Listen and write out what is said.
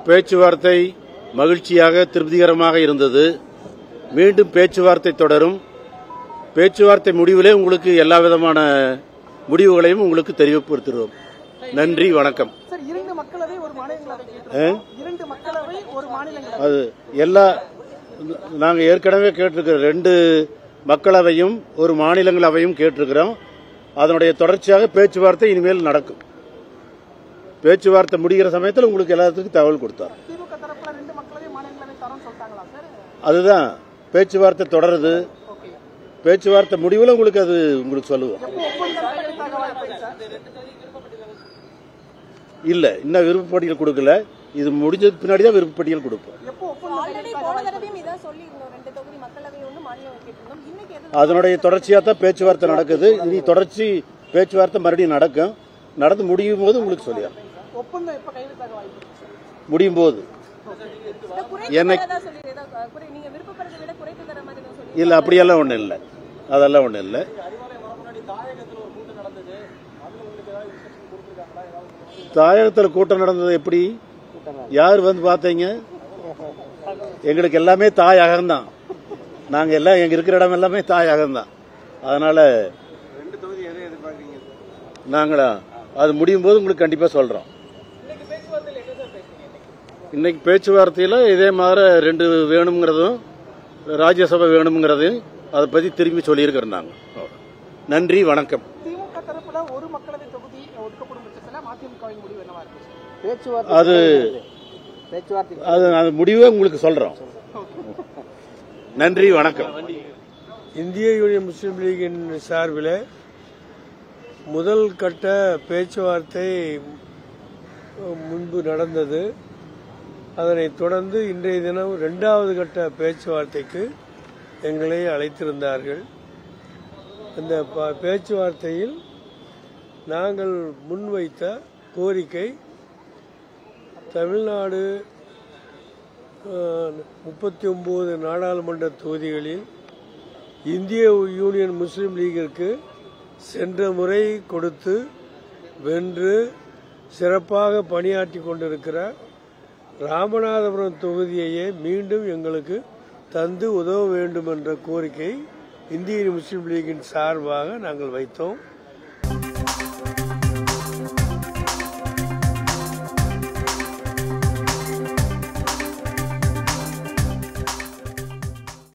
பேச்சுவார்த்தை மகிழ்ச்சியாக திருப்திகரமாக இருந்தது மீண்டும் பேச்சுவார்த்தை தொடரும் பேச்சுவார்த்தை முடிவிலே உங்களுக்கு எல்லா விதமான முடிவுகளையும் உங்களுக்கு தெரிவிப்படுத்துகிறோம் நன்றி வணக்கம் சார் இரண்டு மக்களவை ஒரு மாநிலங்களவை ஆ? கேட்டிருக்கோம். இரண்டு மக்களவை ஒரு மாநிலங்களவை அது எல்லா நாங்கள் ஏற்கனவே கேட்டிருக்கிற ரெண்டு மக்களவையும் ஒரு மாநிலங்களவையும் கேட்டிருக்கிறோம் அதனுடைய தொடர்ச்சியாக பேச்சுவார்த்தை இனிமேல் நடக்கும் பேச்சுவார்த்தை முடிகிற சமயத்தில் உங்களுக்கு எல்லாத்துக்கும் தகவல் கொடுத்தார் திமுக தரப்புல ரெண்டு மக்களவை மாநிலங்களவை தரம் சொல்லிட்டாங்களா சார் அதுதான் பேச்சுவார்த்தை தொடருது ஓகே பேச்சுவார்த்தை முடிவில் உங்களுக்கு அது உங்களுக்கு சொல்லுவோம் எப்போ ஒப்பந்தம் கையெழுத்தாக வாய்ப்பு சார் இல்ல இன்னும் விருப்பப்பட்டியல் கொடுக்கல இது முடிஞ்சது பின்னாடி தான் விருப்பப்பட்டியல் கொடுப்போம் எப்போ ஒப்பந்தம் ஆல்ரெடி கையெழுத்தாக போன வாய்ப்பு தடவையும் இதான் சொல்லியிருந்தோம் ரெண்டு தொகுதி மக்களவை ஒன்று மாநிலம் கேட்டிருந்தோம் இன்னைக்கு எது அதனுடைய தொடர்ச்சியாக தான் பேச்சுவார்த்தை நடக்குது இனி தொடர்ச்சி பேச்சுவார்த்தை மறுபடியும் நடக்கும் நடந்து முடியும் போது உங்களுக்கு சொல்லிடுறேன் ஒப்பந்தம் எப்போ கையெழுத்தாக வாய்ப்பு இருக்கு சார்? முடியும் போது இந்த குறைத்து என்னை- தரதா சொல்லி ஏதோ குறை நீங்க விருப்பப்படுறதை விட குறைத்து தர மாதிரி ஏதோ சொல்லி இல்ல அப்படியெல்லாம் ஒண்ணும் இல்லை அதெல்லாம் ஒண்ணும் இல்லை தாயகத்தில் கூட்டம் நடந்தது எப்படி யார் வந்து பார்த்தீங்க எங்களுக்கு எல்லாமே தாயகம் தான் நாங்க எல்லாம் எங்க இருக்கிற இடம் எல்லாமே தாயகம் தான் அதனால நாங்களா அது முடியும் போது உங்களுக்கு கண்டிப்பா சொல்றோம் இன்னைக்கு பேச்சுவார்த்தையில் இதே மாதிரி ரெண்டு வேணுங்கிறதும் ராஜ்யசபா வேணுங்கிறதையும் அதை பற்றி திரும்பி சொல்லியிருக்கிறோம் நாங்கள் நன்றி வணக்கம் திமுக தரப்புல ஒரு மக்களவை தொகுதி ஒதுக்கப்படும் பட்சத்தில் மதிமுகவின் முடிவு என்னவா இருக்கு சார்? பேச்சுவார்த்தை அது பேச்சுவார்த்தை அது அது முடிவே உங்களுக்கு சொல்கிறோம் நன்றி வணக்கம் இந்திய யூனியன் முஸ்லீம் லீகின் சார்பில் முதல் கட்ட பேச்சுவார்த்தை முன்பு நடந்தது அதனைத் தொடர்ந்து இன்றைய தினம் இரண்டாவது கட்ட பேச்சுவார்த்தைக்கு எங்களை அழைத்திருந்தார்கள் இந்த ப- பேச்சுவார்த்தையில் நாங்கள் முன்வைத்த கோரிக்கை தமிழ்நாடு முப்பத்தி ஒன்பது நாடாளுமன்ற தொகுதிகளில் இந்திய யூனியன் முஸ்லீம் லீகிற்கு சென்ற முறை கொடுத்து வென்று சிறப்பாக பணியாற்றி கொண்டிருக்கிற ராமநாதபுரம் தொகுதியையே மீண்டும் எங்களுக்கு தந்து உதவ வேண்டும் என்ற கோரிக்கை இந்திய முஸ்லீம் லீகின் சார்பாக நாங்கள் வைத்தோம்